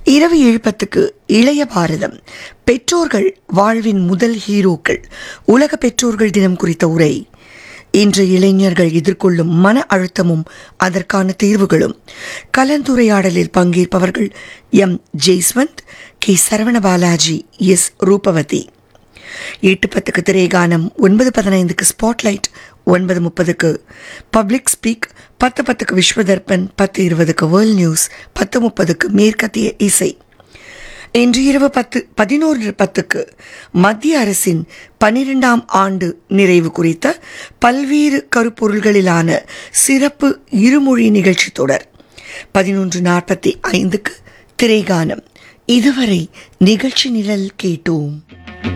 இரவு எழுப்பத்துக்கு இளைய பாரதம் பெற்றோர்கள் வாழ்வின் முதல் ஹீரோக்கள் உலக பெற்றோர்கள் தினம் குறித்த உரை இன்று இளைஞர்கள் எதிர்கொள்ளும் மன அழுத்தமும் அதற்கான தீர்வுகளும் கலந்துரையாடலில் பங்கேற்பவர்கள் M Jaiswanth K Saravana Balaji S Rubavathi எட்டு பத்துக்கு திரைகானம் ஒன்பது பதினைந்துக்கு ஸ்பாட்லைட் ஒன்பது முப்பதுக்கு பப்ளிக் ஸ்பீக் பத்து பத்துக்கு விஸ்வதர்பன் பத்து இருபதுக்கு வேர்ல்ட் நியூஸ் பத்து முப்பதுக்கு மேற்கத்திய இசை இன்று இரவு பத்து பதினோரு பத்துக்கு மத்திய அரசின் பனிரெண்டாம் ஆண்டு நிறைவு குறித்த பல்வேறு கருப்பொருள்களிலான சிறப்பு இருமொழி நிகழ்ச்சி தொடர் பதினொன்று நாற்பத்தி ஐந்துக்கு திரைகானம் இதுவரை நிகழ்ச்சி நிழல் கேட்டோம்